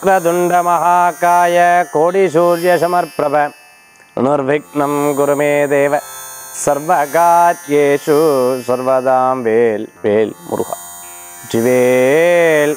वक्रतुण्डमहाकाय कोटिसूर्यसमर्प्रभ निर्विघ्नं कुरु मे देव सर्वकार्येषु सर्वदां வேல் வேல் முருகா ஜிவேல்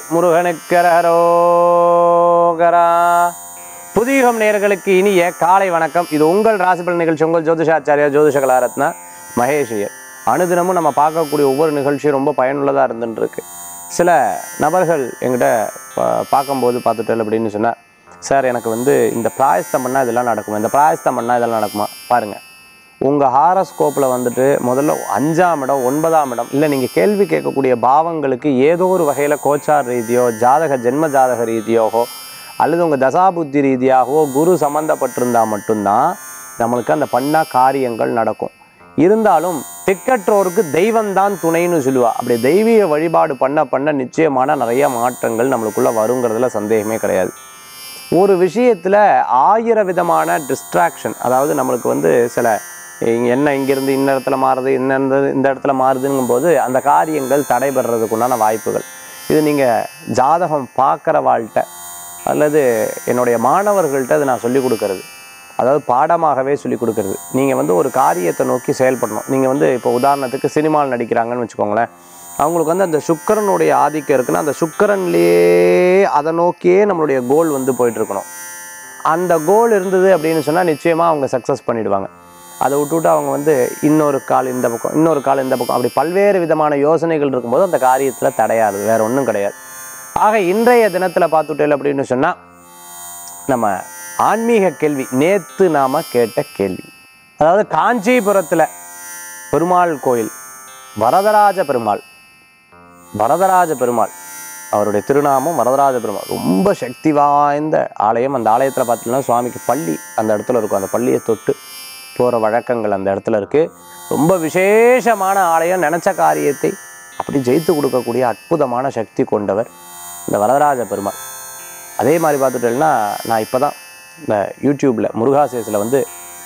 முருகனுக்கரகரோகரா புதியுகம் நேயர்களுக்கு இனிய காலை வணக்கம் இது உங்கள் ராசிபலன் நிகழ்ச்சி உங்கள் ஜோதிஷாச்சாரியா ஜோதிஷ கலாரத்னா மகேஷியர் அனுதினமும் நம்ம பார்க்கக்கூடிய ஒவ்வொரு நிகழ்ச்சியும் ரொம்ப பயனுள்ளதாக இருந்துட்டு இருக்கு சில நபர்கள் எங்கிட்ட பா- பார்க்கும்போது பார்த்துட்டேன் அப்படின்னு சொன்னால் சார் எனக்கு வந்து இந்த பிராயஸ்தம் பண்ணால் இதெல்லாம் நடக்குமா இந்த பிராயஸ்தம் பண்ணால் இதெல்லாம் நடக்குமா பாருங்கள் உங்கள் ஹாரஸ்கோப்பில் வந்துட்டு முதல்ல அஞ்சாம் இடம் ஒன்பதாம் இடம் இல்லை நீங்கள் கேள்வி கேட்கக்கூடிய பாவங்களுக்கு ஏதோ ஒரு வகையில் கோச்சார் ரீதியோ ஜாதக ஜென்ம ஜாதக ரீதியாகவோ அல்லது உங்கள் தசாபுத்தி ரீதியாகவோ குரு சம்மந்தப்பட்டிருந்தால் மட்டும்தான் நம்மளுக்கு அந்த பண்ணா காரியங்கள் நடக்கும் இருந்தாலும் திக்கற்றோருக்கு தெய்வம்தான் துணைன்னு சொல்லுவா அப்படி தெய்வீக வழிபாடு பண்ண பண்ண நிச்சயமான நிறைய மாற்றங்கள் நம்மளுக்குள்ள வருங்கிறதுல சந்தேகமே கிடையாது ஒரு விஷயத்தில் ஆயிர விதமான டிஸ்ட்ராக்ஷன் அதாவது நம்மளுக்கு வந்து சில இங்க என்ன இங்கேருந்து இந்த இடத்துல மாறுது இந்த இந்த- இந்த இடத்துல மாறுதுங்கும் போது அந்த காரியங்கள் தடைபடுறதுக்கு உண்டான வாய்ப்புகள் இது நீங்கள் ஜாதகம் பார்க்குற வாழ்கிட்ட அல்லது என்னுடைய மாணவர்கள்ட்ட அது நான் சொல்லிக் கொடுக்கறது அதாவது பாடமாகவே சொல்லிக் கொடுக்கறது நீங்கள் வந்து ஒரு காரியத்தை நோக்கி செயல்படணும் நீங்கள் வந்து இப்போ உதாரணத்துக்கு சினிமாவில் நடிக்கிறாங்கன்னு வச்சுக்கோங்களேன் அவங்களுக்கு வந்து அந்த சுக்கிரனுடைய ஆதிக்கம் இருக்குன்னா அந்த சுக்கிரன்லேயே அதை நோக்கியே நம்மளுடைய கோல் வந்து போயிட்டு இருக்கணும் அந்த கோல் இருந்தது அப்படின்னு சொன்னால் நிச்சயமாக அவங்க சக்ஸஸ் பண்ணிடுவாங்க அதை விட்டுவிட்டு அவங்க வந்து இன்னொரு கால் இந்த பக்கம் இன்னொரு கால் இந்த பக்கம் அப்படி பல்வேறு விதமான யோசனைகள் இருக்கும்போது அந்த காரியத்தில் தடையாறுது வேற ஒன்றும் கிடையாது ஆக இன்றைய தினத்தில் பார்த்துட்டேன் அப்படின்னு சொன்னால் நம்ம ஆன்மீக கேள்வி நேத்து நாம கேட்ட கேள்வி அதாவது காஞ்சிபுரத்தில் பெருமாள் கோயில் வரதராஜ பெருமாள் வரதராஜ பெருமாள் அவருடைய திருநாமம் வரதராஜ பெருமாள் ரொம்ப சக்தி வாய்ந்த ஆலயம் அந்த ஆலயத்தில் பார்த்தீங்கன்னா சுவாமிக்கு பள்ளி அந்த இடத்துல இருக்கும் அந்த பள்ளியை தொட்டு போகிற வழக்கங்கள் அந்த இடத்துல இருக்குது ரொம்ப விசேஷமான ஆலயம் நினச்ச காரியத்தை அப்படி ஜெயித்து கொடுக்கக்கூடிய அற்புதமான சக்தி கொண்டவர் இந்த வரதராஜ பெருமாள் அதே மாதிரி பார்த்துட்டேன்னா நான் இப்போ தான் இந்த யூடியூப்பில் முருகாசேஸில் வந்து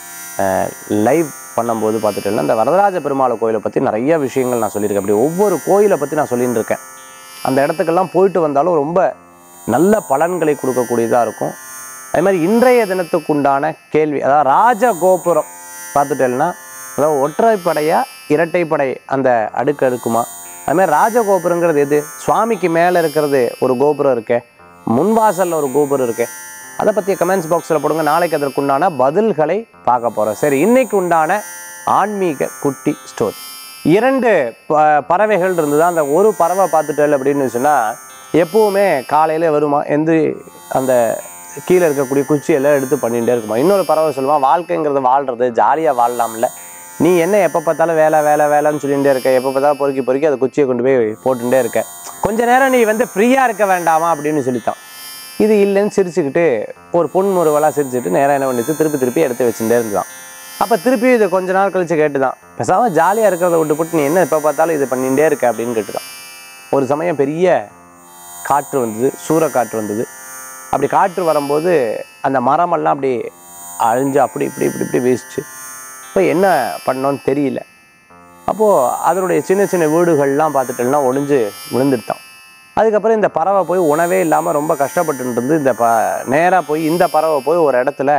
லைவ் பண்ணும்போது பார்த்துட்டேன்னா இந்த வரதராஜ பெருமாள் கோயிலை பற்றி நிறைய விஷயங்கள் நான் சொல்லியிருக்கேன் அப்படி ஒவ்வொரு கோயிலை பற்றி நான் சொல்லிட்டு இருக்கேன் அந்த இடத்துக்கெல்லாம் போயிட்டு வந்தாலும் ரொம்ப நல்ல பலன்களை கொடுக்கக்கூடியதாக இருக்கும் அதே மாதிரி இன்றைய தினத்துக்குண்டான கேள்வி அதாவது ராஜகோபுரம் பார்த்துட்டேன்னா அதாவது ஒற்றைப்படையா இரட்டைப்படை அந்த அடுக்கு அடுக்குமா அது மாதிரி ராஜகோபுரங்கிறது எது சுவாமிக்கு மேலே இருக்கிறது ஒரு கோபுரம் இருக்கே முன்வாசலில் ஒரு கோபுரம் இருக்கே அதை பற்றிய கமெண்ட்ஸ் பாக்ஸில் போடுங்க நாளைக்கு அதற்குண்டான பதில்களை பார்க்க போகிறோம் சரி இன்னைக்கு உண்டான ஆன்மீக குட்டி ஸ்டோரி இரண்டு ப பறவைகள் இருந்தது அந்த ஒரு பறவை பார்த்துட்டேன் அப்படின்னு சொன்னால் எப்பவுமே காலையில் வருமா எந்த அந்த கீழே இருக்கக்கூடிய குச்சியெல்லாம் எடுத்து பண்ணிகிட்டே இருக்குமா இன்னொரு பறவை சொல்லுவான் வாழ்க்கைங்கிறது வாழ்றது ஜாலியாக வாழலாம்ல நீ என்ன எப்போ பார்த்தாலும் வேலை வேலை வேலைன்னு சொல்லிகிட்டே இருக்க எப்போ பார்த்தாலும் பொறுக்கி பொறுக்கி அதை குச்சியை கொண்டு போய் போட்டுட்டே இருக்க கொஞ்ச நேரம் நீ வந்து ஃப்ரீயாக இருக்க வேண்டாமா அப்படின்னு சொல்லித்தான் இது இல்லைன்னு சிரிச்சுக்கிட்டு ஒரு பொன்முறுவலாக சிரிச்சுட்டு நேராக என்ன பண்ணிட்டு திருப்பி திருப்பி எடுத்து வச்சுட்டே இருந்தான் அப்போ திருப்பி இது கொஞ்ச நாள் கழிச்சு கேட்டு தான் பேசாமல் ஜாலியாக இருக்கிறத விட்டு போட்டு நீ என்ன எப்போ பார்த்தாலும் இது பண்ணிகிட்டே இருக்க அப்படின்னு கேட்டுதான் ஒரு சமயம் பெரிய காற்று வந்தது சூறைக்காற்று வந்தது அப்படி காற்று வரும்போது அந்த மரமெல்லாம் அப்படி அழிஞ்சு அப்படி இப்படி இப்படி இப்படி வீசிச்சு இப்போ என்ன பண்ணோன்னு தெரியல அப்போது அதனுடைய சின்ன சின்ன வீடுகள்லாம் பார்த்துட்டோம்னா ஒளிஞ்சு விழுந்துட்டான் அதுக்கப்புறம் இந்த பறவை போய் உணவே இல்லாமல் ரொம்ப கஷ்டப்பட்டு இருந்து இந்த ப நேராக போய் இந்த பறவை போய் ஒரு இடத்துல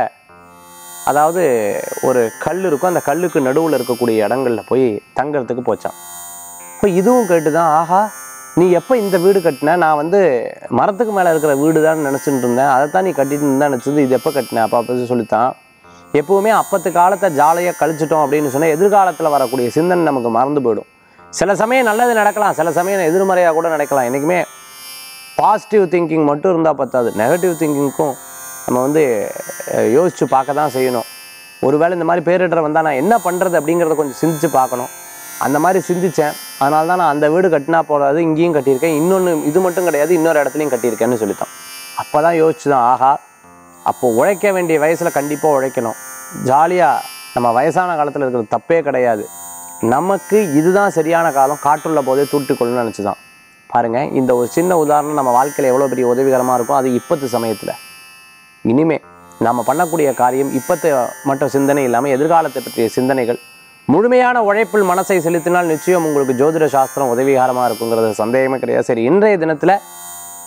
அதாவது ஒரு கல் இருக்கும் அந்த கல்லுக்கு நடுவில் இருக்கக்கூடிய இடங்கள்ல போய் தங்கறதுக்கு போச்சான் இப்போ இதுவும் கேட்டு தான் ஆஹா நீ எப்போ இந்த வீடு கட்டின நான் வந்து மரத்துக்கு மேலே இருக்கிற வீடு தான் நினச்சிட்டு இருந்தேன் அதை தான் நீ கட்டிட்டு இருந்தா நினச்சது இது எப்போ கட்டின அப்போ அப்போ சொல்லித்தான் எப்பவுமே அப்பத்து காலத்தை ஜாலியாக கழிச்சிட்டோம் அப்படின்னு சொன்னால் எதிர்காலத்தில் வரக்கூடிய சிந்தனை நமக்கு மறந்து போயிடும் சில சமயம் நல்லது நடக்கலாம் சில சமயம் எதிர்மறையாக கூட நடக்கலாம் என்றைக்குமே பாசிட்டிவ் திங்கிங் மட்டும் இருந்தால் பத்தாது நெகட்டிவ் திங்கிங்க்கும் நம்ம வந்து அஹ், யோசிச்சு பார்க்க தான் செய்யணும் ஒருவேளை இந்த மாதிரி பேரிடர் வந்தால் நான் என்ன பண்ணுறது அப்படிங்கிறத கொஞ்சம் சிந்திச்சு பார்க்கணும் அந்த மாதிரி சிந்திச்சேன் அதனால தான் நான் அந்த வீடு கட்டினா போகாது இங்கேயும் கட்டியிருக்கேன் இன்னொன்று இது மட்டும் கிடையாது இன்னொரு இடத்துலையும் கட்டியிருக்கேன்னு சொல்லித்தான் அப்போ தான் யோசிச்சு தான் ஆஹா அப்போ உழைக்க வேண்டிய வயசில் கண்டிப்பாக உழைக்கணும் ஜாலியாக நம்ம வயசான காலத்தில் இருக்கிறது தப்பே கிடையாது நமக்கு இதுதான் சரியான காலம் காற்றுள்ள போதே தூட்டிக்கொள்ளணும்னு நினச்சி தான் பாருங்கள் இந்த ஒரு சின்ன உதாரணம் நம்ம வாழ்க்கையில் எவ்வளோ பெரிய உதவிகரமாக இருக்கும் அது இப்பத்து சமயத்தில் இனிமே நம்ம பண்ணக்கூடிய காரியம் இப்பத்தை மட்டும் சிந்தனை இல்லாமல் எதிர்காலத்தை பற்றிய சிந்தனைகள் முழுமையான உழைப்பில் மனசை செலுத்தினால் நிச்சயம் உங்களுக்கு ஜோதிட சாஸ்திரம் உதவிகரமாக இருக்குங்கிறது சந்தேகமே கிடையாது சரி இன்றைய தினத்தில்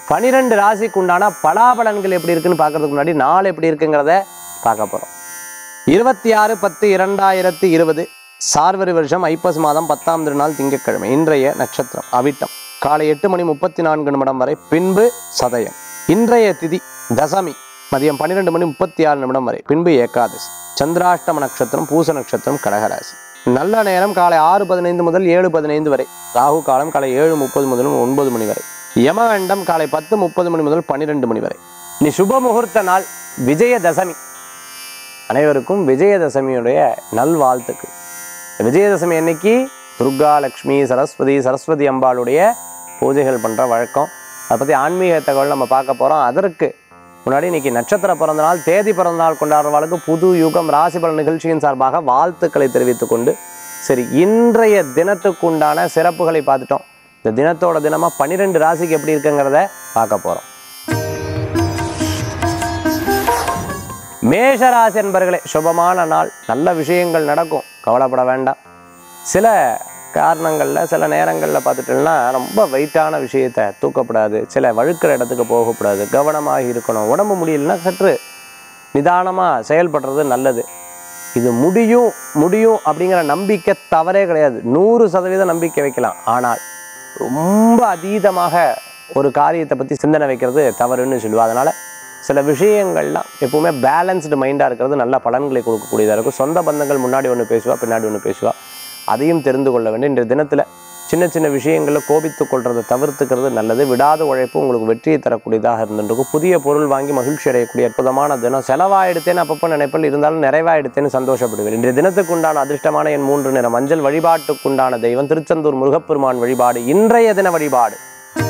பனிரெண்டு ராசிக்கு உண்டான பலாபலன்கள் எப்படி இருக்குன்னு பார்க்கறதுக்கு முன்னாடி நாள் எப்படி இருக்குங்கிறத பார்க்க போகிறோம் இருபத்தி ஆறு பத்து இரண்டாயிரத்தி இருபது சார்வரி வருஷம் ஐப்பசி மாதம் பத்தாம் திருநாள் திங்கட்கிழமை இன்றைய நட்சத்திரம் அவிட்டம் காலை எட்டு மணி முப்பத்தி நான்கு நிமிடம் வரை பின்பு சதயம் இன்றைய திதி தசமி மதியம் பன்னிரெண்டு மணி முப்பத்தி ஆறு நிமிடம் வரை பின்பு ஏகாதசி சந்திராஷ்டம நட்சத்திரம் பூச நட்சத்திரம் கடகராசி நல்ல நேரம் காலை ஆறு பதினைந்து முதல் ஏழு பதினைந்து வரை ராகு காலம் காலை ஏழு முப்பது முதல் ஒன்பது மணி வரை யமகண்டம் காலை பத்து முப்பது மணி முதல் பன்னிரெண்டு மணி வரை இனி சுப முகூர்த்த நாள் விஜயதசமி அனைவருக்கும் விஜயதசமியுடைய நல்வாழ்த்துக்கள் விஜயதசமி அன்னைக்கு துர்கா லக்ஷ்மி சரஸ்வதி சரஸ்வதி அம்பாளுடைய பூஜைகள் பண்ணுற வழக்கம் அதை பற்றி ஆன்மீக தகவல் நம்ம பார்க்க போகிறோம் அதற்கு முன்னாடி இன்னைக்கு நட்சத்திர பிறந்த நாள் தேதி பிறந்த நாள் கொண்டாடுறவர்களுக்கு புது யுகம் ராசி பலன் நிகழ்ச்சியின் சார்பாக வாழ்த்துக்களை தெரிவித்துக் கொண்டு சரி இன்றைய தினத்துக்குண்டான சிறப்புகளை பார்த்துட்டோம் இந்த தினத்தோட தினமாக பன்னிரெண்டு ராசிக்கு எப்படி இருக்குங்கிறத பார்க்க போகிறோம் மேஷராசி என்பர்களே சுபமான நாள் நல்ல விஷயங்கள் நடக்கும் கவலைப்பட வேண்டாம் சில காரணங்களில் சில நேரங்களில் பார்த்துட்டோம்னா ரொம்ப வெயிட்டான விஷயத்தை தூக்கப்படாது சில வழுக்கிற இடத்துக்கு போகக்கூடாது கவனமாக இருக்கணும் உடம்பு முடியலன்னா சற்று நிதானமாக செயல்படுறது நல்லது இது முடியும் முடியும் அப்படிங்கிற நம்பிக்கை தவறே கிடையாது நூறு சதவீத நம்பிக்கை வைக்கலாம் ஆனால் ரொம்ப அதீதமாக ஒரு காரியத்தை பற்றி சிந்தனை வைக்கிறது தவறுன்னு சொல்லுவோம் அதனால் சில விஷயங்கள்லாம் எப்பவுமே பேலன்ஸ்டு மைண்டாக இருக்கிறது நல்ல பலன்களை கொடுக்கக்கூடியதாக இருக்கும் சொந்த பந்தங்கள் முன்னாடி ஒன்று பேசுவா பின்னாடி ஒன்று பேசுவா அதையும் தெரிந்து கொள்ள வேண்டும் இன்றைய தினத்தில் சின்ன சின்ன விஷயங்களில் கோபித்து கொள்றதை தவிர்த்துக்கிறது நல்லது விடாத உழைப்பு உங்களுக்கு வெற்றியை தரக்கூடியதாக இருந்துருக்கும் புதிய பொருள் வாங்கி மகிழ்ச்சி அடையக்கூடிய அற்புதமான தினம் செலவாயிடுத்தேன்னு அப்பப்போ நினைப்பில் இருந்தாலும் நிறைவாயிடுத்தேன்னு சந்தோஷப்படுவேன் இன்றைய தினத்துக்கு உண்டான அதிர்ஷ்டமான என் மூன்று நிறம் மஞ்சள் வழிபாட்டுக்குண்டான தெய்வம் திருச்செந்தூர் முருகப்பெருமான் வழிபாடு இன்றைய தின வழிபாடு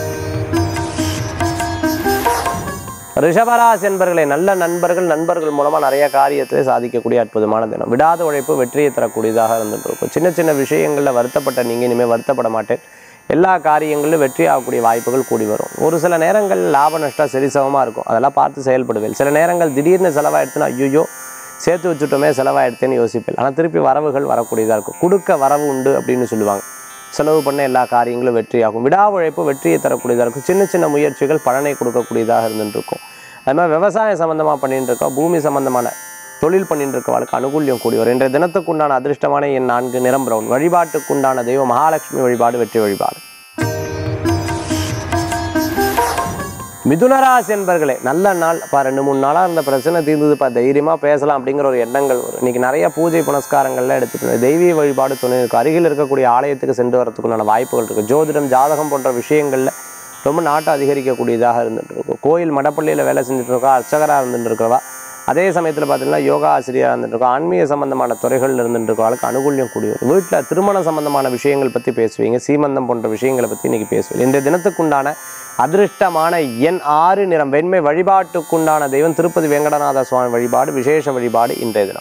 ரிஷபராசி என்பர்களை நல்ல நண்பர்கள் நண்பர்கள் மூலமாக நிறைய காரியத்தை சாதிக்கக்கூடிய அற்புதமான தினம் விடாத உழைப்பு வெற்றியை தரக்கூடியதாக இருந்துட்டு இருக்கும் சின்ன சின்ன விஷயங்களில் வருத்தப்பட்ட நீங்கள் இனிமேல் வருத்தப்பட மாட்டேன் எல்லா காரியங்களிலும் வெற்றி ஆகக்கூடிய வாய்ப்புகள் கூடி வரும் ஒரு சில நேரங்கள் லாப நஷ்டம் சரிசமமாக இருக்கும் அதெல்லாம் பார்த்து செயல்படுவேன் சில நேரங்கள் திடீர்னு செலவாயிடுச்சுன்னா ஐயோ சேர்த்து வச்சுட்டோமே செலவாயிடுத்தேன்னு யோசிப்பேன் ஆனால் திருப்பி வரவுகள் வரக்கூடியதாக இருக்கும் கொடுக்க வரவு உண்டு அப்படின்னு சொல்லுவாங்க செலவு பண்ண எல்லா காரியங்களும் வெற்றியாகும் விடா உழைப்பு வெற்றியை தரக்கூடியதாக இருக்கும் சின்ன சின்ன முயற்சிகள் பலனை கொடுக்கக்கூடியதாக இருந்துட்டு இருக்கும் அது மாதிரி விவசாயம் சம்மந்தமாக பண்ணிட்டு இருக்கோம் பூமி சம்மந்தமான தொழில் பண்ணிட்டு இருக்கவளுக்கு அனுகூல்யம் கூடி வரும் இன்றைய தினத்துக்குண்டான அதிர்ஷ்டமான என் நான்கு நிறம் பிரவுன் வழிபாட்டுக்குண்டான தெய்வம் மகாலட்சுமி வழிபாடு வெற்றி வழிபாடு மிதுனராசி என்பர்களே நல்ல நாள் இப்போ ரெண்டு மூணு நாளாக இருந்த பிரச்சனை தீர்ந்ததுப்பா தைரியமாக பேசலாம் அப்படிங்கிற ஒரு எண்ணங்கள் வரும் இன்னைக்கு நிறைய பூஜை புனஸ்காரங்கள்லாம் எடுத்துட்டு தெய்வீக வழிபாடு துணை இருக்கும் அருகில் இருக்கக்கூடிய ஆலயத்துக்கு சென்று வரத்துக்குண்டான வாய்ப்புகள் இருக்குது ஜோதிடம் ஜாதகம் போன்ற விஷயங்களில் ரொம்ப நாட்டம் அதிகரிக்கக்கூடியதாக இருந்துட்டு இருக்கும் கோயில் மடப்பள்ளியில் வேலை செஞ்சுட்டு இருக்கா அர்ச்சகராக இருந்துட்டு இருக்கிறவா அதே சமயத்தில் பார்த்தீங்கன்னா யோகா ஆசிரியராக இருந்துட்டு இருக்கோம் ஆன்மீக சம்பந்தமான துறைகளில் இருந்துட்டு இருக்கவங்களுக்கு அனுகூல்யம் கூடிய வரும் வீட்டில் திருமணம் சம்பந்தமான விஷயங்கள் பற்றி பேசுவீங்க சீமந்தம் போன்ற விஷயங்களை பற்றி இன்னைக்கு பேசுவீங்க இந்த தினத்துக்குண்டான அதிர்ஷ்டமான எண் ஆறு நிறம் வெண்மை வழிபாட்டுக்குண்டான தெய்வம் திருப்பதி வெங்கடநாத சுவாமி வழிபாடு விசேஷ வழிபாடு இன்றைய தினம்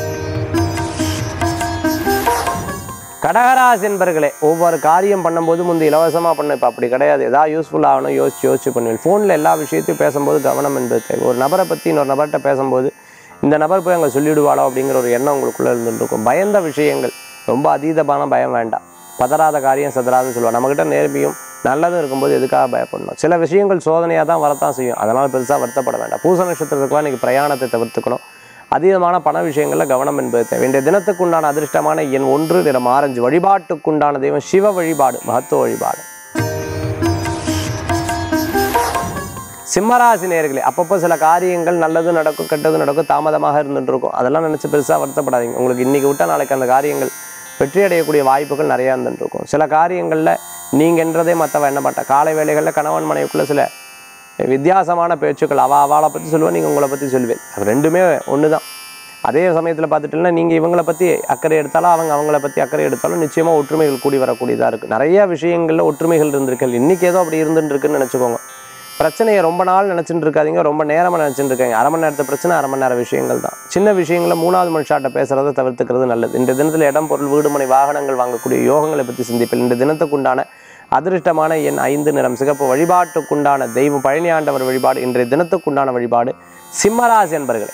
கடகராசி என்பர்களே ஒவ்வொரு காரியம் பண்ணும்போது முந்தி இலவசமாக பண்ண இப்போ அப்படி கிடையாது ஏதாவது யூஸ்ஃபுல் ஆகணும் யோசிச்சு யோசிச்சு பண்ணுவேன் ஃபோனில் எல்லா விஷயத்தையும் பேசும்போது கவனம் என்பது தேவை ஒரு நபரை பற்றி இன்னொரு நபர்கிட்ட பேசும்போது இந்த நபர் போய் அங்கே சொல்லிடுவாளோ அப்படிங்கிற ஒரு எண்ணம் உங்களுக்குள்ளே இருந்துட்டு இருக்கும் பயந்த விஷயங்கள் ரொம்ப அதீதமான பயம் வேண்டாம் பதறாத காரியம் சதறாதுன்னு சொல்லுவாள் நம்மக்கிட்ட நேர்மையும் நல்லதும் இருக்கும்போது எதுக்காக பயப்படணும் சில விஷயங்கள் சோதனையாக தான் வரத்தான் செய்யும் அதனால் பெருசாக வருத்தப்பட வேண்டாம் பூச நட்சத்திரத்துக்குலாம் இன்றைக்கி பிரயாணத்தை தவிர்த்துக்கணும் அதீதமான பண விஷயங்களில் கவனம் என்பது தேவை இன்றைய தினத்துக்குண்டான அதிர்ஷ்டமான எண் ஒன்று நிறம் ஆரஞ்சு வழிபாட்டுக்குண்டான தெய்வம் சிவ வழிபாடு மகத்துவ வழிபாடு சிம்மராசி நேர்களே அப்பப்போ சில காரியங்கள் நல்லது நடக்கும் கெட்டது நடக்கும் தாமதமாக இருந்துட்டு இருக்கும் அதெல்லாம் நினச்சி பெருசாக வருத்தப்படாதீங்க உங்களுக்கு இன்றைக்கி விட்டால் நாளைக்கு அந்த காரியங்கள் வெற்றி அடையக்கூடிய வாய்ப்புகள் நிறையா இருந்துட்டு இருக்கும் சில காரியங்களில் நீங்கன்றதே மற்றவ என்ன மாட்டா காலை வேளைகளில் கணவன் மனைவிக்குள்ளே சில வித்தியாசமான பேச்சுக்கள் அவள் அவளை பற்றி சொல்லுவேன் நீங்கள் உங்களை பற்றி சொல்லுவேன் அது ரெண்டுமே ஒன்று தான் அதே சமயத்தில் பார்த்துட்டீங்கன்னா நீங்கள் இவங்களை பற்றி அக்கறை எடுத்தாலும் அவங்க அவங்கள பற்றி அக்கறை எடுத்தாலும் நிச்சயமாக ஒற்றுமைகள் கூடி வரக்கூடியதாக இருக்குது நிறைய விஷயங்களில் ஒற்றுமைகள் இருந்திருக்கு இன்றைக்கி ஏதோ அப்படி இருந்துட்டு இருக்குன்னு நினச்சிக்கோங்க பிரச்சனையை ரொம்ப நாள் நினச்சிட்டு இருக்காதீங்க ரொம்ப நேரமாக நினச்சிட்டு இருக்காங்க அரை மணி நேரத்து பிரச்சனை அரை மணி நேரம் விஷயங்கள் தான் சின்ன விஷயங்களை மூணாவது மனுஷாட்ட பேசுகிறத தவிர்த்துக்கிறது நல்லது இந்த தினத்தில் இடம் பொருள் வீடு மனை வாகனங்கள் வாங்கக்கூடிய யோகங்களை பற்றி சிந்திப்பில் இந்த தினத்துக்குண்டான அதிர்ஷ்டமான எண் ஐந்து நிறம் சிகப்பு வழிபாட்டுக்குண்டான தெய்வம் பழனி ஆண்டவர் வழிபாடு இன்றைய தினத்துக்குண்டான வழிபாடு சிம்மராசி என்பர்களே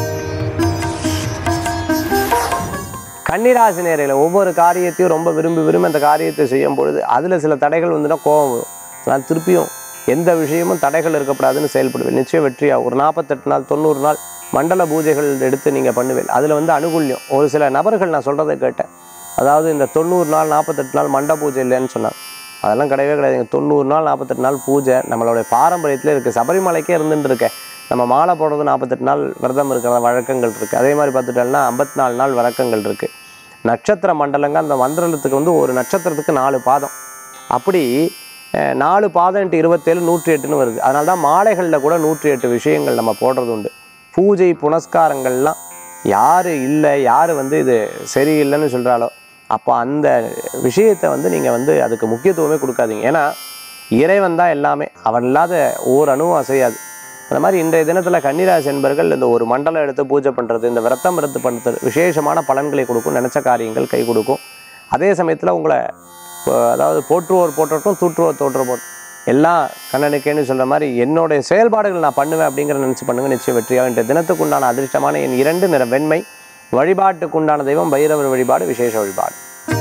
கன்னிராசி நேரையில் ஒவ்வொரு காரியத்தையும் ரொம்ப விரும்பி விரும்பி அந்த காரியத்தை செய்யும் பொழுது அதில் சில தடைகள் வந்துன்னா கோபம் வரும் அதனால் திருப்பியும் எந்த விஷயமும் தடைகள் இருக்கக்கூடாதுன்னு செயல்படுவேன் நிச்சயம் வெற்றியாக ஒரு நாற்பத்தெட்டு நாள் தொண்ணூறு நாள் மண்டல பூஜைகள் எடுத்து நீங்கள் பண்ணுவேன் அதில் வந்து அனுகூல்யம் ஒரு சில நபர்கள் நான் சொல்கிறத கேட்டேன் அதாவது இந்த தொண்ணூறு நாள் நாற்பத்தெட்டு நாள் மண்ட பூஜை இல்லைன்னு சொன்னாங்க அதெல்லாம் கிடையவே கிடையாது தொண்ணூறு நாள் நாற்பத்தெட்டு நாள் பூஜை நம்மளுடைய பாரம்பரியத்தில் இருக்குது சபரிமலைக்கே இருந்துட்டு இருக்கேன் நம்ம மாலை போடுறது நாற்பத்தெட்டு நாள் விரதம் இருக்கிற வழக்கங்கள் இருக்குது அதே மாதிரி பார்த்துட்டோம்னா ஐம்பத்தி நாலு நாள் வழக்கங்கள் இருக்குது நட்சத்திர மண்டலங்க அந்த மந்திரத்துக்கு வந்து ஒரு நட்சத்திரத்துக்கு நாலு பாதம் அப்படி அஹ், நாலு பாதம் இருபத்தேழு நூற்றி எட்டுன்னு வருது அதனால தான் மாலைகளில் கூட நூற்றி எட்டு விஷயங்கள் நம்ம போடுறது உண்டு பூஜை புனஸ்காரங்கள்லாம் யார் இல்லை யார் வந்து இது சரியில்லைன்னு சொல்கிறாலோ அப்போ அந்த விஷயத்தை வந்து நீங்கள் வந்து அதுக்கு முக்கியத்துவமே கொடுக்காதீங்க ஏன்னா இறைவன் தான் எல்லாமே அவன் இல்லாத ஓர் அணுவும் அசையாது அந்த மாதிரி இன்றைய தினத்தில் கன்னிராசி என்பர்கள் இந்த ஒரு மண்டலம் எடுத்து பூஜை பண்ணுறது இந்த விரதம் எடுத்து பண்ணுறது விசேஷமான பலன்களை கொடுக்கும் நினச்ச காரியங்கள் கை கொடுக்கும் அதே சமயத்தில் உங்களை இப்போ அதாவது போற்றுவோர் போற்றட்டும் தூற்றுவோர் தோற்ற போட் எல்லாம் கண்ணனுக்கேன்னு சொல்கிற மாதிரி என்னுடைய செயல்பாடுகள் நான் பண்ணுவேன் அப்படிங்கிற நினச்சி பண்ணுங்க நிச்சயம் வெற்றியாக இன்றைய தினத்துக்கு உண்டான அதிர்ஷ்டமான என் இரண்டு நிற வெண்மை வழிபாட்டுக்கு உண்டான தெய்வம் பைரவர் வழிபாடு விசேஷ வழிபாடு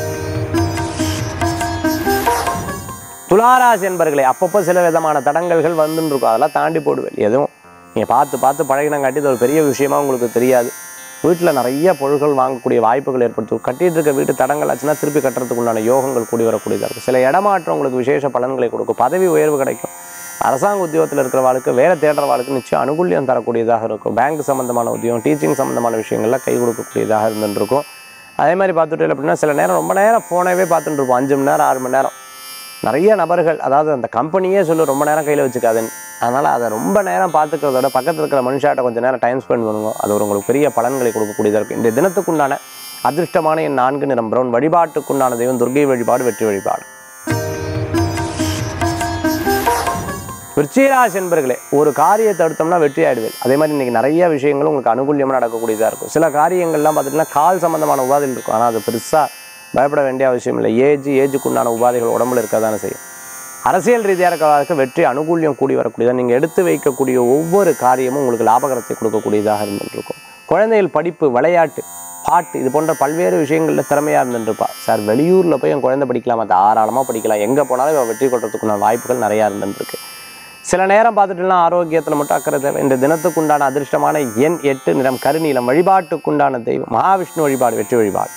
துளாராசி என்பர்களே அப்பப்போ சில விதமான தடங்கல்கள் வந்துன்னு இருக்கும் அதெல்லாம் தாண்டி போடுவேன் எதுவும் நீங்கள் பார்த்து பார்த்து பழகினங்காட்டி இது ஒரு பெரிய விஷயமா உங்களுக்கு தெரியாது வீட்டில் நிறைய பொருட்கள் வாங்கக்கூடிய வாய்ப்புகள் ஏற்படுத்தும் கட்டிட்டு இருக்க வீட்டு தடங்கள் ஆச்சுன்னா திருப்பி கட்டுறதுக்கு உண்டான யோகங்கள் கூடி வரக்கூடியதாக இருக்கும் சில இடமாற்றம் உங்களுக்கு விசேஷ பலன்களை கொடுக்கும் பதவி உயர்வு கிடைக்கும் அரசாங்க உத்தியோகத்தில் இருக்கிற வாழ்க்கை வேலை தேடுற வாழ்க்கை நிச்சயம் அனுகூல்யம் தரக்கூடியதாக இருக்கும் பேங்க் சம்மந்தமான உத்தியோகம் டீச்சிங் சம்மந்தமான விஷயங்கள்லாம் கை கொடுக்கக்கூடியதாக இருந்துட்டு இருக்கும் அதே மாதிரி பார்த்துட்டு அப்படின்னா சில நேரம் ரொம்ப நேரம் ஃபோனவே பார்த்துட்டு இருப்போம் அஞ்சு மணி நேரம் ஆறு மணி நேரம் நிறைய நபர்கள் அதாவது அந்த கம்பெனியே சொல்லு ரொம்ப நேரம் கையில் வச்சுக்காதுன்னு அதனால் அதை ரொம்ப நேரம் பார்த்துக்கிறத விட பக்கத்தில் இருக்கிற மனுஷாட்ட கொஞ்சம் நேரம் டைம் ஸ்பெண்ட் பண்ணுங்க அது ஒரு உங்களுக்கு பெரிய பலன்களை கொடுக்கக்கூடியதாக இருக்கும் இந்த தினத்துக்குண்டான அதிர்ஷ்டமான என் நான்கு நிறம் பிரவுன் வழிபாட்டுக்குண்டான தெய்வம் துர்கை வழிபாடு வெற்றி வழிபாடு விருச்சிகராசி என்பர்களே ஒரு காரியத்தை எடுத்தோம்னா வெற்றி ஆயிடுவேன் அதே மாதிரி இன்னைக்கு நிறைய விஷயங்கள் உங்களுக்கு அனுகூல்யமாக நடக்கக்கூடியதாக இருக்கும் சில காரியங்கள்லாம் பார்த்துட்டிங்கன்னா கால் சம்பந்தமான உபாதைகள் இருக்கும் ஆனால் அது பெருசாக பயப்பட வேண்டிய அவசியம் இல்லை ஏஜ் ஏஜுக்கு உண்டான உபாதைகள் உடம்புல இருக்க தானே செய்யும் அரசியல் ரீதியாக இருக்கிறவர்களுக்கு வெற்றி அனுகூல்யம் கூடி வரக்கூடியதாக நீங்கள் எடுத்து வைக்கக்கூடிய ஒவ்வொரு காரியமும் உங்களுக்கு லாபகரத்தை கொடுக்கக்கூடியதாக இருந்துட்டு இருக்கும் குழந்தைகள் படிப்பு விளையாட்டு பாட்டு இது போன்ற பல்வேறு விஷயங்களில் திறமையாக இருந்துட்டுருப்பா சார் வெளியூரில் போய் என் குழந்தை படிக்கலாமா தாராளமாக படிக்கலாம் எங்கே போனாலும் இவன் வெற்றி கொள்றதுக்குண்டான வாய்ப்புகள் நிறையா இருந்துருக்கு சில நேரம் பார்த்துட்டுலாம் ஆரோக்கியத்தில் மட்டும் அக்கறை தேவை இந்த தினத்துக்குண்டான அதிர்ஷ்டமான எண் எட்டு நிறம் கருநீலம் வழிபாட்டுக்குண்டான தெய்வம் மகாவிஷ்ணு வழிபாடு வெற்றி வழிபாடு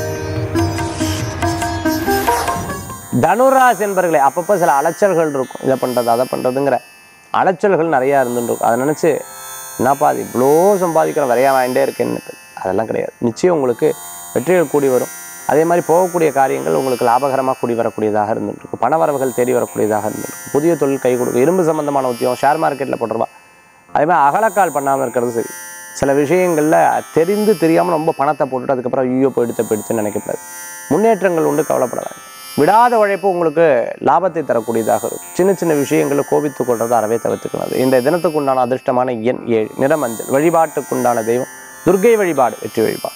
தனுராசி என்பர்களே அப்பப்போ சில அலைச்சல்கள் இருக்கும் இதை பண்ணுறது அதை பண்ணுறதுங்கிற அலைச்சல்கள் நிறையா இருந்துட்டு இருக்கும் அதை நினச்சி என்னப்பா அது இவ்வளோ சம்பாதிக்கிறோம் வரையா வாங்கிட்டே இருக்கேன்னு அதெல்லாம் கிடையாது நிச்சயம் உங்களுக்கு வெற்றிகள் கூடி வரும் அதே மாதிரி போகக்கூடிய காரியங்கள் உங்களுக்கு லாபகரமாக கூடி வரக்கூடியதாக இருந்துட்டு இருக்கும் பணவரவுகள் தேடி வரக்கூடியதாக இருந்துட்டு இருக்கும் புதிய தொழில் கை கொடுக்கும் இரும்பு சம்பந்தமான உத்தியோகம் ஷேர் மார்க்கெட்டில் போட்டுருவா அதே மாதிரி அகலக்கால் பண்ணாமல் இருக்கிறது சரி சில விஷயங்களில் தெரிந்து தெரியாமல் ரொம்ப பணத்தை போட்டுட்டு அதுக்கப்புறம் ஐயோ போயிடுத்த போயிடுச்சுன்னு நினைக்கக்கூடாது முன்னேற்றங்கள் உண்டு கவலைப்படாதாங்க விடாத உழைப்பு உங்களுக்கு லாபத்தை தரக்கூடியதாக இருக்கும் சின்ன சின்ன விஷயங்களில் கோபித்து கொள்றது அறவே தவிர்த்துக்கணும் இந்த தினத்துக்கு உண்டான அதிர்ஷ்டமான எண் ஏழு நிறமஞ்சள் வழிபாட்டுக்குண்டான தெய்வம் துர்க்கை வழிபாடு வெற்றி வழிபாடு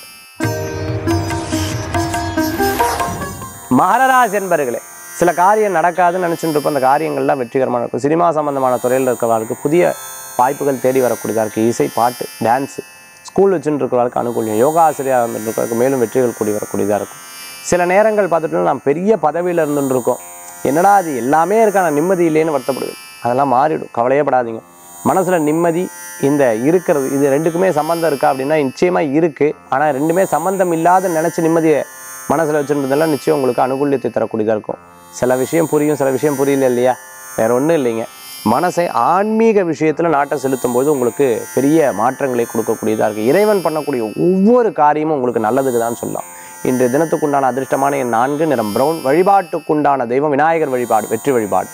மகரராசி என்பர்களே சில காரியம் நடக்காதுன்னு நினச்சிட்டு இருப்போம் அந்த காரியங்கள்லாம் வெற்றிகரமாக இருக்கும் சினிமா சம்பந்தமான துறையில் இருக்கிறவர்களுக்கு புதிய வாய்ப்புகள் தேடி வரக்கூடியதாக இருக்குது இசை பாட்டு டான்ஸு ஸ்கூல் வச்சுட்டு இருக்கிறவர்களுக்கு அனுகூலியம் யோகா ஆசிரியராக இருந்துட்டு இருக்கிறவருக்கு மேலும் வெற்றிகள் கூடி வரக்கூடியதாக இருக்கும் சில நேரங்கள் பார்த்துட்டோம்னா நாம் பெரிய பதவியில் இருந்துட்டு இருக்கோம் என்னடா அது எல்லாமே இருக்கா நான் நிம்மதி இல்லைன்னு வருத்தப்படுவேன் அதெல்லாம் மாறிடும் கவலையே படாதீங்க மனசில் நிம்மதி இந்த இருக்கிறது இது ரெண்டுக்குமே சம்மந்தம் இருக்கா அப்படின்னா நிச்சயமாக இருக்குது ஆனால் ரெண்டுமே சம்மந்தம் இல்லாத நினச்சி நிம்மதியை மனசில் வச்சுருந்ததெல்லாம் நிச்சயம் உங்களுக்கு அனுகூல்யத்தை தரக்கூடியதாக இருக்கும் சில விஷயம் புரியும் சில விஷயம் புரியல இல்லையா வேற ஒன்றும் இல்லைங்க மனசை ஆன்மீக விஷயத்தில் நாட்டை செலுத்தும் போது உங்களுக்கு பெரிய மாற்றங்களை கொடுக்கக்கூடியதாக இருக்குது இறைவன் பண்ணக்கூடிய ஒவ்வொரு காரியமும் உங்களுக்கு நல்லதுக்கு தான் சொல்லலாம் இன்று தினத்துக்குண்டான அதிர்ஷ்டமான என் நான்கு நிறம் பிரவுன் வழிபாட்டுக்குண்டான தெய்வம் விநாயகர் வழிபாடு வெற்றி வழிபாடு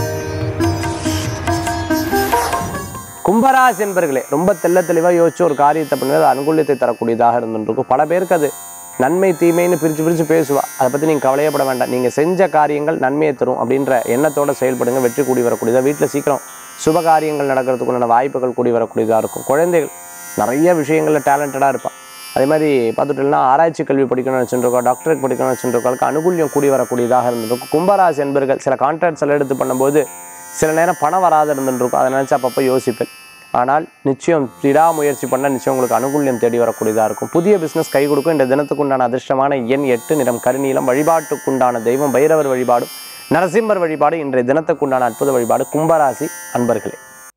கும்பராசி என்பர்களே ரொம்ப தெள்ள தெளிவாக யோசிச்சு ஒரு காரியத்தை பண்ணுறது அனுகூலியத்தை தரக்கூடியதாக இருந்துருக்கும் பல பேருக்கு அது நன்மை தீமைன்னு பிரித்து பிரித்து பேசுவா அதை பற்றி நீங்கள் கவலையப்பட வேண்டாம் நீங்கள் செஞ்ச காரியங்கள் நன்மையை தரும் அப்படின்ற எண்ணத்தோட செயல்படுங்க வெற்றி கூடி வரக்கூடியதாக வீட்டில் சீக்கிரம் சுப காரியங்கள் நடக்கிறதுக்குண்டான வாய்ப்புகள் கூடி வரக்கூடியதாக இருக்கும் குழந்தைகள் நிறைய விஷயங்களில் டேலண்டடாக இருப்பாள் அதே மாதிரி பார்த்துட்டோம்னா ஆராய்ச்சி கல்வி படிக்கணும்னு வச்சுருக்கோம் டாக்டருக்கு படிக்கணும்னு வச்சுருக்கோம் அனுகூல்யம் கூடி வரக்கூடியதாக இருந்திருக்கும் கும்பராசி என்பர்கள் சில கான்ட்ராக்ட்ஸ் எல்லாம் எடுத்து பண்ணும்போது சில நேரம் பணம் வராத இருந்துருக்கும் அதை நினச்சி அப்பப்போ யோசிப்பேன் ஆனால் நிச்சயம் விடாமுயற்சி பண்ணால் நிச்சயம் உங்களுக்கு அனுகூல்யம் தேடி வரக்கூடியதாக இருக்கும் புதிய பிஸ்னஸ் கை கொடுக்கும் இந்த தினத்துக்குண்டான அதிர்ஷ்டமான எண் எட்டு நிறம் கருநீலம் வழிபாட்டுக்குண்டான தெய்வம் பைரவர் வழிபாடும் நரசிம்மர் வழிபாடு இன்றைய தினத்துக்குண்டான அற்புத வழிபாடு கும்பராசி அன்பர்களே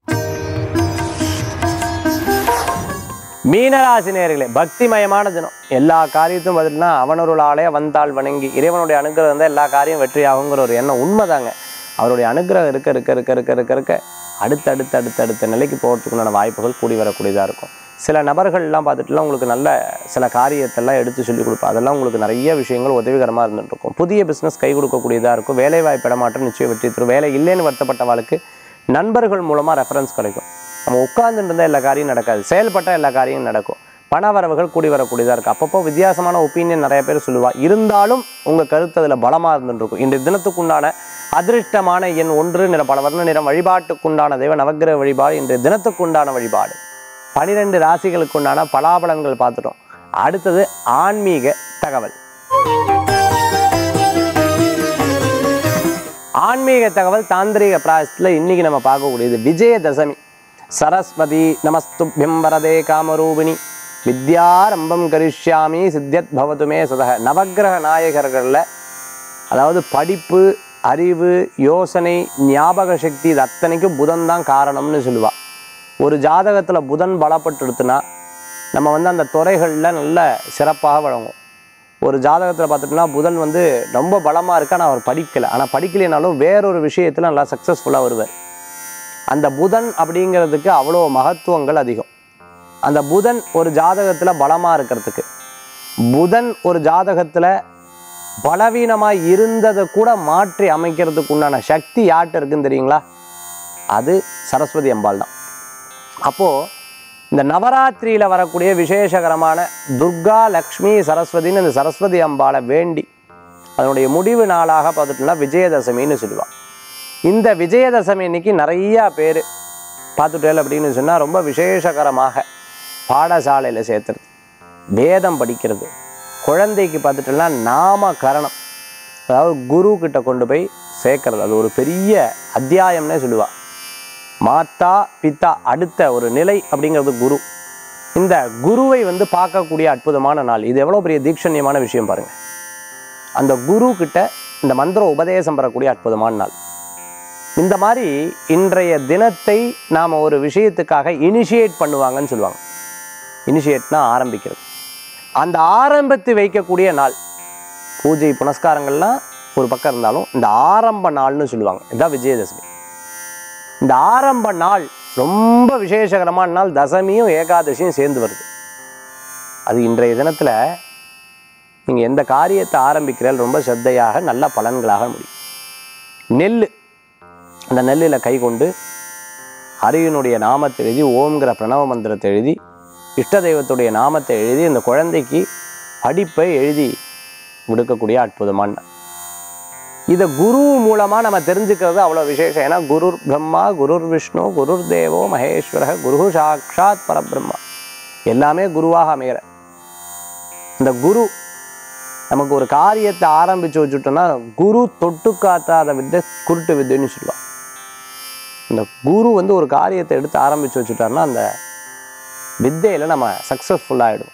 மீனராசி நேர்களே பக்திமயமான தினம் எல்லா காரியத்தையும் பார்த்தீங்கன்னா அவனொருளாலே வந்தால் வணங்கி இறைவனுடைய அனுகிரகம் இருந்தால் எல்லா காரியம் வெற்றி ஆகுங்கிற ஒரு எண்ணம் உண்மைதாங்க அவருடைய அனுகிரகம் இருக்க இருக்க இருக்க இருக்க இருக்க இருக்க அடுத்த அடுத்த அடுத்த அடுத்த நிலைக்கு போகிறதுக்குண்டான வாய்ப்புகள் கூடி வரக்கூடியதாக இருக்கும் சில நபர்கள்லாம் பார்த்துட்டுலாம் உங்களுக்கு நல்ல சில காரியத்தெல்லாம் எடுத்து சொல்லிக் கொடுப்பா அதெல்லாம் உங்களுக்கு நிறைய விஷயங்கள் உதவிகரமாக இருந்துட்டு இருக்கும் புதிய பிஸ்னஸ் கை கொடுக்கக்கூடியதாக இருக்கும் வேலை வாய்ப்பு இடமாற்றம் நிச்சயம் வெற்றி தரும் வேலை இல்லைன்னு வருத்தப்பட்டவாளுக்கு நண்பர்கள் மூலமாக ரெஃபரன்ஸ் கிடைக்கும் நம்ம உட்கார்ந்துட்டு இருந்தால் எல்லா காரியம் நடக்காது செயல்பட்டால் எல்லா காரியம் நடக்கும் பண வரவுகள் கூடி வரக்கூடியதாக இருக்குது அப்பப்போ வித்தியாசமான ஒப்பீனியன் நிறைய பேர் சொல்லுவா இருந்தாலும் உங்கள் கருத்து அதில் பலமாக இருந்துருக்கும் இன்றைய தினத்துக்குண்டான அதிர்ஷ்டமான எண் ஒன்று நிற பல வர்ண நிறம் வழிபாட்டுக்குண்டான தெய்வ நவக்கிரக வழிபாடு இன்றைய தினத்துக்குண்டான வழிபாடு பனிரெண்டு ராசிகளுக்குண்டான பலாபலன்கள் பார்த்துட்டோம் அடுத்தது ஆன்மீக தகவல் ஆன்மீக தகவல் தாந்திரிக பிராயசத்தில் இன்னைக்கு நம்ம பார்க்கக்கூடியது விஜயதசமி சரஸ்வதி நமஸ்துபியம் வரதே காமரூபிணி வித்யாரம்பம் கரிஷ்யாமி சித்தியத் பவதுமே சதக நவக்கிரக நாயகர்களில் அதாவது படிப்பு அறிவு யோசனை ஞாபக சக்தி இது அத்தனைக்கும் புதன் தான் காரணம்னு சொல்லுவா ஒரு ஜாதகத்தில் புதன் பலப்பட்டுடுத்துனா நம்ம வந்து அந்த துறைகளில் நல்ல சிறப்பாக வழங்கும் ஒரு ஜாதகத்தில் பார்த்துட்டோம்னா புதன் வந்து ரொம்ப பலமாக இருக்கு ஆனால் அவர் படிக்கலை ஆனால் படிக்கலைனாலும் வேறொரு விஷயத்தில் நல்லா சக்ஸஸ்ஃபுல்லாக வருவார் அந்த புதன் அப்படிங்கிறதுக்கு அவ்வளோ மகத்துவங்கள் அதிகம் அந்த புதன் ஒரு ஜாதகத்தில் பலமாக இருக்கிறதுக்கு புதன் ஒரு ஜாதகத்தில் பலவீனமாக இருந்ததை கூட மாற்றி அமைக்கிறதுக்கு உண்டான சக்தி யார்கிட்ட இருக்குன்னு தெரியுங்களா அது சரஸ்வதி அம்பாள் தான் அப்போது இந்த நவராத்திரியில் வரக்கூடிய விசேஷகரமான துர்கா லக்ஷ்மி சரஸ்வதின்னு இந்த சரஸ்வதி அம்பாளை வேண்டி அதனுடைய முடிவு நாளாக பார்த்துட்டோம்னா விஜயதசமின்னு சொல்லுவாள் இந்த விஜயதசமி இன்னைக்கு நிறையா பேர் பார்த்துட்டேல் அப்படின்னு சொன்னால் ரொம்ப விசேஷகரமாக பாடசாலையில் சேர்த்துறது வேதம் படிக்கிறது குழந்தைக்கு பார்த்துட்டோம்னா நாமகரணம் அதாவது குரு கிட்ட கொண்டு போய் சேர்க்கறது அது ஒரு பெரிய அத்தியாயம்னே சொல்லுவா மாதா பிதா அடுத்த ஒரு நிலை அப்படிங்கிறது குரு இந்த குருவை வந்து பார்க்கக்கூடிய அற்புதமான நாள் இது எவ்வளோ பெரிய தீட்சண்யமான விஷயம் பாருங்க அந்த குரு கிட்ட இந்த மந்திர உபதேசம் பெறக்கூடிய அற்புதமான நாள் இந்த மாதிரி இன்றைய தினத்தை நாம் ஒரு விஷயத்துக்காக இனிஷியேட் பண்ணுவாங்கன்னு சொல்லுவாங்க இனிஷியேட்னா ஆரம்பிக்கிறது அந்த ஆரம்பித்து வைக்கக்கூடிய நாள் பூஜை புனஸ்காரங்கள்லாம் ஒரு பக்கம் இருந்தாலும் இந்த ஆரம்ப நாள்னு சொல்லுவாங்க இதுதான் விஜயதசமி இந்த ஆரம்ப நாள் ரொம்ப விசேஷகரமான நாள் தசமியும் ஏகாதசியும் சேர்ந்து வருது அது இன்றைய தினத்தில் நீங்கள் எந்த காரியத்தை ஆரம்பிக்கிறீர்கள் ரொம்ப ஸ்ரத்தையாக நல்ல பலன்களாக முடியும் நெல் அந்த நெல்லில் கை கொண்டு அரியனுடைய நாமத்தை எழுதி ஓம்ங்கிற பிரணவ மந்திரத்தை எழுதி இஷ்ட தெய்வத்துடைய நாமத்தை எழுதி அந்த குழந்தைக்கு படிப்பை எழுதி கொடுக்கக்கூடிய அற்புதமான நாள். இதை குரு மூலமாக நம்ம தெரிஞ்சுக்கிறது அவ்வளோ விசேஷம் ஏன்னா குருர் பிரம்மா குருர் விஷ்ணு குருர் தேவோ மகேஸ்வர குரு சாக்ஷாத் பரபிரம்மா எல்லாமே குருவாக அமைகிற இந்த குரு நமக்கு ஒரு காரியத்தை ஆரம்பித்து வச்சுட்டோம்னா குரு தொட்டு காத்தாத வித்தை குருட்டு வித்தைன்னு சொல்லுவாள் இந்த குரு வந்து ஒரு காரியத்தை எடுத்து ஆரம்பித்து வச்சுட்டாருன்னா அந்த வித்தையில் நம்ம சக்ஸஸ்ஃபுல்லாகிடும்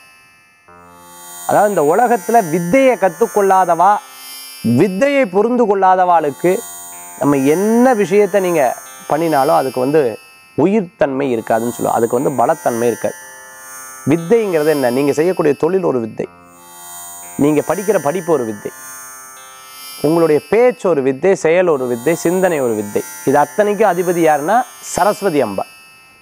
அதாவது இந்த உலகத்தில் வித்தையை கற்றுக்கொள்ளாதவா வித்தையை புரிந்து கொள்ளாதவாளுக்கு நம்ம என்ன விஷயத்தை நீங்கள் பண்ணினாலும் அதுக்கு வந்து உயிர்த்தன்மை இருக்காதுன்னு சொல்லுவோம் அதுக்கு வந்து பலத்தன்மை இருக்காது வித்தைங்கிறது என்ன நீங்கள் செய்யக்கூடிய தொழில் ஒரு வித்தை நீங்கள் படிக்கிற படிப்பு ஒரு வித்தை உங்களுடைய பேச்சு ஒரு வித்தை செயல் ஒரு வித்தை சிந்தனை ஒரு வித்தை இது அத்தனைக்கும் அதிபதி யாருன்னா சரஸ்வதி அம்பாள்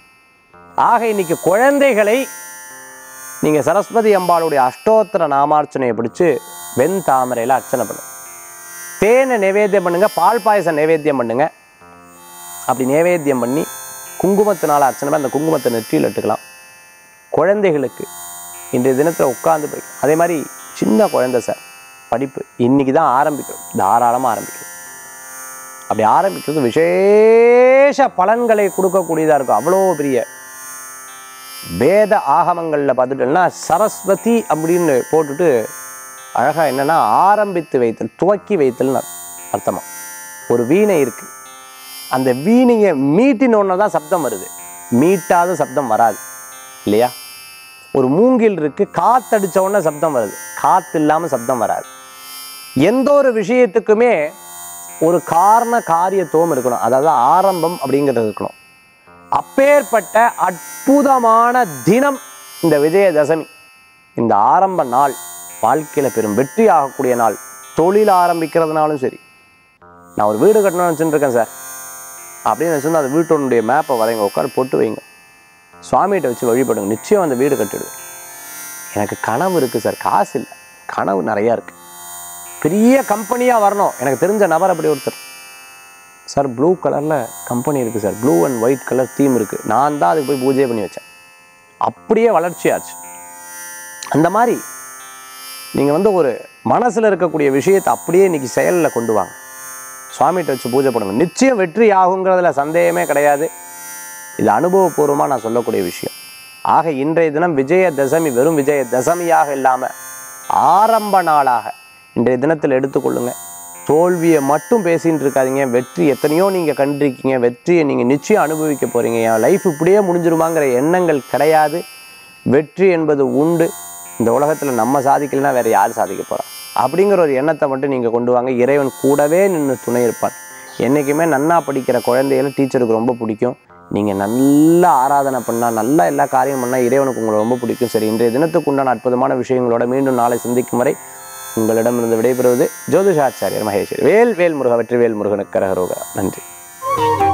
ஆக இன்னைக்கு குழந்தைகளை நீங்கள் சரஸ்வதி அம்பாளுடைய அஷ்டோத்திர நாமார்ச்சனையை பிடிச்சு வெண் தாமரையில் அர்ச்சனை பண்ணுங்க தேனை நைவேத்தியம் பண்ணுங்க பால் பாயசம் நைவேத்தியம் பண்ணுங்க அப்படி நைவேத்தியம் பண்ணி குங்குமத்தினால அர்ச்சனை பண்ணி அந்த குங்குமத்தை நெற்றியில் இட்டுக்கலாம் குழந்தைகளுக்கு இன்றைய தினத்தில் உட்கார்ந்து போய் அதே மாதிரி சின்ன குழந்தை சார் படிப்பு இன்னைக்கு தான் ஆரம்பிக்கிறோம் தாராளமாக ஆரம்பிக்கிறோம் அப்படி ஆரம்பிக்கிறது விசேஷ பலன்களை கொடுக்கக்கூடியதாக இருக்கும் அவ்வளோ பெரிய வேத ஆகமங்களில் பார்த்துட்டோம்னா சரஸ்வதி அப்படின்னு போட்டுட்டு அழகாக என்னன்னா ஆரம்பித்து வைத்தல் துவக்கி வைத்தல்னு அர்த்தமா ஒரு வீணை இருக்கு அந்த வீணையை மீட்டினோன்னு தான் சப்தம் வருது மீட்டாத சப்தம் வராது இல்லையா ஒரு மூங்கில் இருக்கு காத்தடிச்ச உடனே சப்தம் வருது காத்து இல்லாமல் சப்தம் வராது எந்த ஒரு விஷயத்துக்குமே ஒரு காரண காரியத்துவம் இருக்கணும் அதாவது ஆரம்பம் அப்படிங்கிறது இருக்கணும் அப்பேற்பட்ட அற்புதமான தினம் இந்த விஜயதசமி இந்த ஆரம்ப நாள் வாழ்க்கையில் பெரும் வெற்றி ஆகக்கூடிய நாள் தொழில் ஆரம்பிக்கிறதுனாலும் சரி நான் ஒரு வீடு கட்டணும்னு நினச்சிட்டு இருக்கேன் சார் அப்படின்னு நினச்சிருந்தா அந்த வீட்டோனுடைய மேப்பை வரைங்க உட்காந்து போட்டு வைங்க சுவாமிகிட்ட வச்சு வழிபடுங்க நிச்சயம் அந்த வீடு கட்டிடுவேன் எனக்கு கனவு இருக்குது சார் காசு இல்லை கனவு நிறையா இருக்குது பெரிய கம்பெனியாக வரணும் எனக்கு தெரிஞ்ச நபர் அப்படி ஒருத்தர் சார் ப்ளூ கலரில் கம்பெனி இருக்குது sir blue and white colour theme இருக்குது நான் தான் அதுக்கு போய் பூஜை பண்ணி வச்சேன் அப்படியே வளர்ச்சியாச்சு அந்த மாதிரி நீங்கள் வந்து ஒரு மனசில் இருக்கக்கூடிய விஷயத்தை அப்படியே இன்னைக்கு செயலில் கொண்டு வாங்க சுவாமிகிட்ட வச்சு பூஜை பண்ணுங்க நிச்சயம் வெற்றி ஆகுங்கிறதுல சந்தேகமே கிடையாது இது அனுபவபூர்வமாக நான் சொல்லக்கூடிய விஷயம் ஆக இன்றைய தினம் விஜய தசமி வெறும் விஜய தசமியாக இல்லாமல் ஆரம்ப நாளாக இன்றைய தினத்தில் எடுத்துக்கொள்ளுங்க தோல்வியை மட்டும் பேசின்னு இருக்காதீங்க வெற்றி எத்தனையோ நீங்கள் கண்டிருக்கீங்க வெற்றியை நீங்கள் நிச்சயம் அனுபவிக்க போகிறீங்க என் லைஃப் இப்படியே முடிஞ்சிருமாங்கிற எண்ணங்கள் கிடையாது வெற்றி என்பது உண்டு இந்த உலகத்தில் நம்ம சாதிக்கலைன்னா வேற யார் சாதிக்க போறா அப்படிங்கிற ஒரு எண்ணத்தை மட்டும் நீங்கள் கொண்டு வாங்க இறைவன் கூடவே நின்று துணை இருப்பான் என்றைக்குமே நன்னா படிக்கிற குழந்தைகளை டீச்சருக்கு ரொம்ப பிடிக்கும் நீங்கள் நல்லா ஆராதனை பண்ணால் நல்லா எல்லா காரியம் பண்ணால் இறைவனுக்கு உங்களை ரொம்ப பிடிக்கும் சரி இன்றைய தினத்துக்கு உண்டான அற்புதமான விஷயங்களோட மீண்டும் நாளை சந்திக்கும் வரை உங்களிடமிருந்து விடைபெறுவது ஜோதிஷாச்சாரியர் மகேஸ்வர் வேல் வேல் முருக வெற்றி வேல் முருகனுக்கு கரகரோக நன்றி